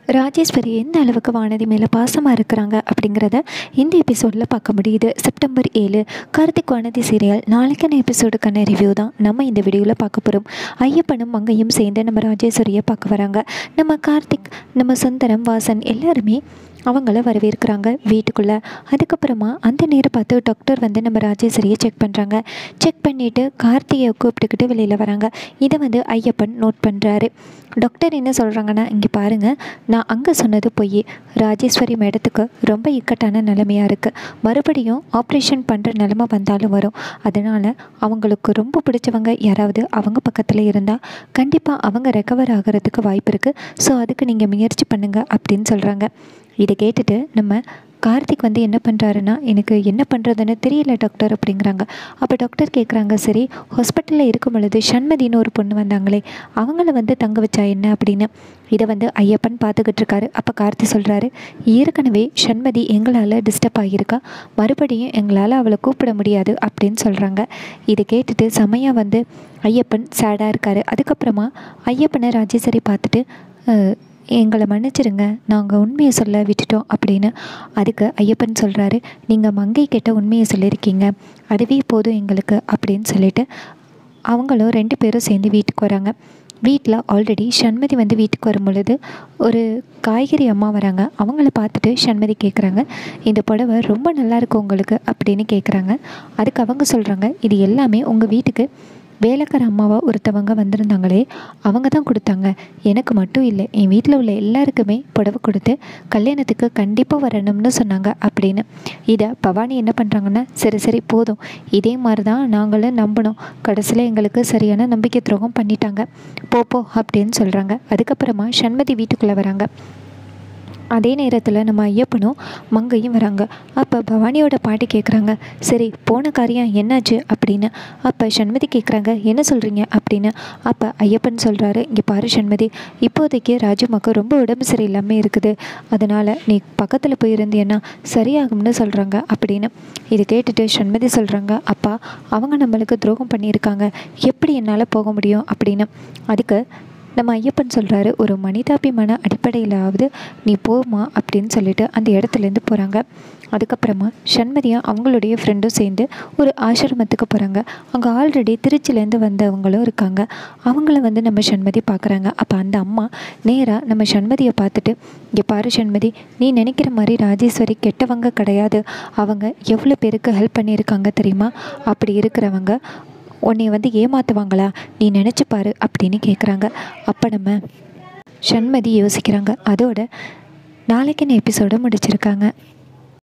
ராஜேஸ்வரி எந்த அளவுக்கு வானதி மேலே பாசமாக இருக்கிறாங்க அப்படிங்கிறத இந்த எபிசோடில் பார்க்க முடியுது செப்டம்பர் ஏழு கார்த்திக் வானதி சீரியல் நாளைக்கான எபிசோடுக்கான ரிவ்யூ தான் நம்ம இந்த வீடியோவில் பார்க்க போகிறோம் ஐயப்பனும் மங்கையும் சேர்ந்து நம்ம ராஜேஸ்வரியை பார்க்க வராங்க நம்ம கார்த்திக் நம்ம சுந்தரம் வாசன் எல்லாருமே அவங்கள வரவேற்கிறாங்க வீட்டுக்குள்ளே அதுக்கப்புறமா அந்த நேரம் பார்த்து டாக்டர் வந்து நம்ம ராஜேஸ்வரியை செக் பண்ணுறாங்க செக் பண்ணிவிட்டு கார்த்தியை கூப்பிட்டுக்கிட்டு வெளியில் வராங்க இதை வந்து ஐயப்பன் நோட் பண்ணுறாரு டாக்டர் என்ன சொல்கிறாங்கன்னா இங்கே பாருங்கள் நான் அங்கே சொன்னது பொய் ராஜேஸ்வரி மேடத்துக்கு ரொம்ப இக்கட்டான நிலைமையாக இருக்குது மறுபடியும் ஆப்ரேஷன் பண்ணுற நிலமை வந்தாலும் வரும் அதனால் அவங்களுக்கு ரொம்ப பிடிச்சவங்க யாராவது அவங்க பக்கத்தில் இருந்தால் கண்டிப்பாக அவங்க ரெக்கவர் ஆகிறதுக்கு வாய்ப்பு இருக்குது ஸோ அதுக்கு நீங்கள் முயற்சி பண்ணுங்கள் அப்படின்னு சொல்கிறாங்க இதை கேட்டுட்டு நம்ம கார்த்திக் வந்து என்ன பண்ணுறாருன்னா எனக்கு என்ன பண்ணுறதுன்னு தெரியல டாக்டர் அப்படிங்கிறாங்க அப்போ டாக்டர் கேட்குறாங்க சரி ஹாஸ்பிட்டலில் இருக்கும் பொழுது சண்மதின்னு ஒரு பொண்ணு வந்தாங்களே அவங்கள வந்து தங்க வச்சா என்ன அப்படின்னு இதை வந்து ஐயப்பன் பார்த்துக்கிட்டு இருக்காரு அப்போ கார்த்தி சொல்கிறாரு ஏற்கனவே சண்மதி எங்களால் டிஸ்டர்ப் ஆகியிருக்கா மறுபடியும் எங்களால் அவளை கூப்பிட முடியாது அப்படின்னு சொல்கிறாங்க இதை கேட்டுட்டு செமையாக வந்து ஐயப்பன் சேடாக இருக்கார் அதுக்கப்புறமா ஐயப்பனை ராஜேஸ்வரி பார்த்துட்டு "அஹ், எங்களை மன்னிச்சிடுங்க நாங்கள் உண்மையை சொல்ல விட்டுட்டோம் அப்படின்னு அதுக்கு ஐயப்பன் சொல்கிறாரு நீங்கள் மங்கை கிட்ட உண்மையை சொல்லியிருக்கீங்க அதுவே போதும் எங்களுக்கு அப்படின்னு சொல்லிட்டு அவங்களும் ரெண்டு பேரும் சேர்ந்து வீட்டுக்கு வராங்க வீட்டில் ஆல்ரெடி சண்மதி வந்து வீட்டுக்கு வரும் பொழுது ஒரு காய்கறி அம்மா வராங்க அவங்கள பார்த்துட்டு சண்மதி கேட்குறாங்க இந்த புடவை ரொம்ப நல்லா இருக்கு உங்களுக்கு அப்படின்னு கேட்குறாங்க அதுக்கு அவங்க சொல்கிறாங்க இது எல்லாமே உங்கள் வீட்டுக்கு வேலைக்கார அம்மாவா ஒருத்தவங்க வந்திருந்தாங்களே அவங்க தான் கொடுத்தாங்க எனக்கு மட்டும் இல்லை என் வீட்டில் உள்ள எல்லாருக்குமே புடவை கொடுத்து கல்யாணத்துக்கு கண்டிப்பாக வரணும்னு சொன்னாங்க அப்படின்னு இதை பவானி என்ன பண்ணுறாங்கன்னா சரி சரி போதும் இதே மாதிரி தான் நாங்களும் நம்பினோம் கடைசியில் எங்களுக்கு சரியான நம்பிக்கை துரோகம் பண்ணிட்டாங்க போ போ அப்படின்னு சொல்கிறாங்க அதுக்கப்புறமா சண்மதி வீட்டுக்குள்ளே வராங்க அதே நேரத்தில் நம்ம ஐயப்பனும் மங்கையும் வராங்க அப்போ பவானியோட பாட்டி கேட்குறாங்க சரி போன காரியம் என்னாச்சு அப்படின்னு அப்போ சண்மதி கேட்குறாங்க என்ன சொல்கிறீங்க அப்படின்னு அப்போ ஐயப்பன் சொல்கிறாரு இங்கே பாரு சண்மதி இப்போதைக்கு ராஜுமாக்கு ரொம்ப உடம்பு சரியில்லாமல் இருக்குது அதனால் நீ பக்கத்தில் போயிருந்தீன்னா சரியாகும்னு சொல்கிறாங்க அப்படின்னு இது கேட்டுட்டு சண்மதி சொல்கிறாங்க அப்பா அவங்க நம்மளுக்கு துரோகம் பண்ணியிருக்காங்க எப்படி என்னால் போக முடியும் அப்படின்னு அதுக்கு நம்ம ஐயப்பன் சொல்கிறாரு ஒரு மனிதாபிமான அடிப்படையிலாவது நீ போமா அப்படின்னு சொல்லிட்டு அந்த இடத்துலேருந்து போகிறாங்க அதுக்கப்புறமா சண்மதியும் அவங்களுடைய ஃப்ரெண்டும் சேர்ந்து ஒரு ஆசிரமத்துக்கு போகிறாங்க அங்கே ஆல்ரெடி திருச்சிலேருந்து வந்தவங்களும் இருக்காங்க அவங்கள வந்து நம்ம சண்மதி பார்க்குறாங்க அப்போ அந்த அம்மா நேராக நம்ம சண்மதியை பார்த்துட்டு இங்கே பாரு சண்மதி நீ நினைக்கிற மாதிரி ராஜேஸ்வரி கெட்டவங்க கிடையாது அவங்க எவ்வளோ பேருக்கு ஹெல்ப் பண்ணியிருக்காங்க தெரியுமா அப்படி இருக்கிறவங்க உன்னை வந்து ஏமாற்றுவாங்களா நீ நினச்சி பாரு அப்படின்னு கேட்குறாங்க அப்போ நம்ம சண்மதி யோசிக்கிறாங்க அதோட நாளைக்கு எபிசோட முடிச்சிருக்காங்க